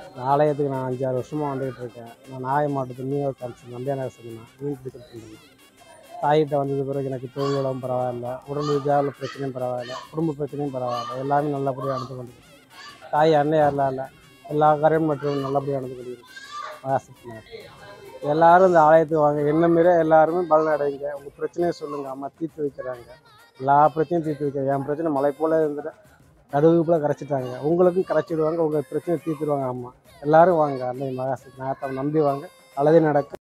இந்த ஆலயத்துக்கு நான் அஞ்சாறு வருஷமாக வந்துகிட்டு இருக்கேன் நான் நாகை மாவட்டத்தில் மீனவர் காமிச்சு நம்பியானார் சொன்னேன் மீன் பிடிக்கிறது இருந்தேன் தாயிட்ட வந்தது பிறகு எனக்கு தொழிலும் பரவாயில்ல உடல் ரீதியாக உள்ள பிரச்சனையும் பரவாயில்ல குடும்ப பிரச்சனையும் பரவாயில்ல எல்லாமே நல்லபடியாக நடந்து கொண்டு தாய் அன்னையாரில் இல்லை எல்லா காரியம் மற்றும் நல்லபடியாக நடந்து கொண்டிருக்கு மகாசக்தினார் எல்லாரும் இந்த ஆலயத்துக்கு வாங்க என்ன மாரி எல்லாருமே பலன் அடைங்க உங்கள் பிரச்சனையை சொல்லுங்கள் அம்மா தீர்த்து வைக்கிறாங்க எல்லா பிரச்சனையும் தீர்த்து வைக்கிறாங்க என் பிரச்சனை மலை போல இருந்துட்டு கடுகு போல கரைச்சிட்டாங்க உங்களுக்கும் கரைச்சிடுவாங்க உங்கள் பிரச்சனையை தீர்த்துடுவாங்க அம்மா எல்லாரும் வாங்க அன்னை மகாசக்தி நாயத்தை நம்பி வாங்க நல்லதே நடக்கும்